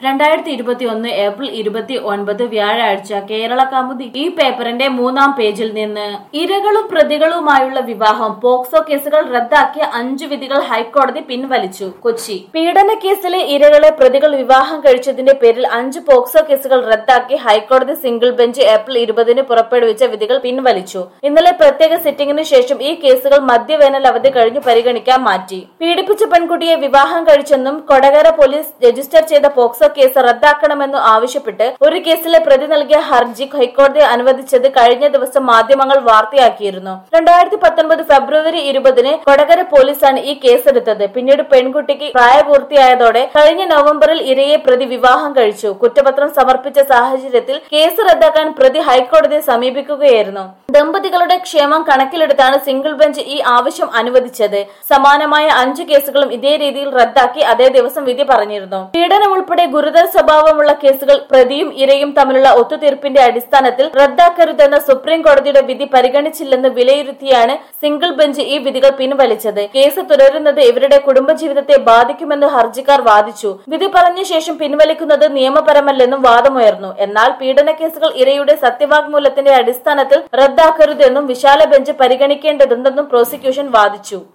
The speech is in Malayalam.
രണ്ടായിരത്തി ഇരുപത്തി ഒന്ന് ഏപ്രിൽ ഇരുപത്തി ഒൻപത് വ്യാഴാഴ്ച കേരള കൗമുദി ഈ പേപ്പറിന്റെ മൂന്നാം പേജിൽ നിന്ന് ഇരകളും പ്രതികളുമായുള്ള വിവാഹം പോക്സോ കേസുകൾ റദ്ദാക്കിയ അഞ്ചു വിധികൾ ഹൈക്കോടതി പിൻവലിച്ചു കൊച്ചി പീഡന കേസിലെ ഇരകളെ പ്രതികൾ വിവാഹം കഴിച്ചതിന്റെ പേരിൽ അഞ്ച് പോക്സോ കേസുകൾ റദ്ദാക്കി ഹൈക്കോടതി സിംഗിൾ ബെഞ്ച് ഏപ്രിൽ ഇരുപതിന് പുറപ്പെടുവിച്ച വിധികൾ പിൻവലിച്ചു ഇന്നലെ പ്രത്യേക സിറ്റിംഗിന് ശേഷം ഈ കേസുകൾ മധ്യവേനൽ അവധി കഴിഞ്ഞു പരിഗണിക്കാൻ മാറ്റി പീഡിപ്പിച്ച പെൺകുട്ടിയെ വിവാഹം കഴിച്ചെന്നും കൊടകര പോലീസ് രജിസ്റ്റർ ചെയ്ത പോക്സോ കേസ് റദ്ദാക്കണമെന്നും ആവശ്യപ്പെട്ട് ഒരു കേസിലെ പ്രതി നൽകിയ ഹർജി ഹൈക്കോടതി അനുവദിച്ചത് കഴിഞ്ഞ ദിവസം മാധ്യമങ്ങൾ വാർത്തയാക്കിയിരുന്നു രണ്ടായിരത്തി പത്തൊൻപത് ഫെബ്രുവരി ഇരുപതിന് കൊടകര പോലീസാണ് ഈ കേസെടുത്തത് പിന്നീട് പെൺകുട്ടിക്ക് പ്രായപൂർത്തിയായതോടെ കഴിഞ്ഞ നവംബറിൽ ഇരയെ പ്രതി വിവാഹം കഴിച്ചു കുറ്റപത്രം സമർപ്പിച്ച സാഹചര്യത്തിൽ കേസ് റദ്ദാക്കാൻ പ്രതി ഹൈക്കോടതിയെ സമീപിക്കുകയായിരുന്നു ദമ്പതികളുടെ ക്ഷേമം കണക്കിലെടുത്താണ് സിംഗിൾ ബെഞ്ച് ഈ ആവശ്യം അനുവദിച്ചത് സമാനമായ അഞ്ചു കേസുകളും ഇതേ രീതിയിൽ റദ്ദാക്കി അതേ ദിവസം വിധി പറഞ്ഞിരുന്നു പീഡനം ഉൾപ്പെടെ ഗുരുതര സ്വഭാവമുള്ള കേസുകൾ പ്രതിയും ഇരയും തമ്മിലുള്ള ഒത്തുതീർപ്പിന്റെ അടിസ്ഥാനത്തിൽ റദ്ദാക്കരുതെന്ന സുപ്രീം കോടതിയുടെ വിധി പരിഗണിച്ചില്ലെന്ന് വിലയിരുത്തിയാണ് സിംഗിൾ ബെഞ്ച് ഈ വിധികൾ പിൻവലിച്ചത് കേസ് തുടരുന്നത് ഇവരുടെ കുടുംബജീവിതത്തെ ബാധിക്കുമെന്ന് ഹർജിക്കാർ വാദിച്ചു വിധി പറഞ്ഞ ശേഷം പിൻവലിക്കുന്നത് നിയമപരമല്ലെന്നും വാദമുയർന്നു എന്നാൽ പീഡന കേസുകൾ ഇരയുടെ സത്യവാങ്മൂലത്തിന്റെ അടിസ്ഥാനത്തിൽ റദ്ദാക്കരുതെന്നും വിശാല ബെഞ്ച് പരിഗണിക്കേണ്ടതുണ്ടെന്നും പ്രോസിക്യൂഷൻ വാദിച്ചു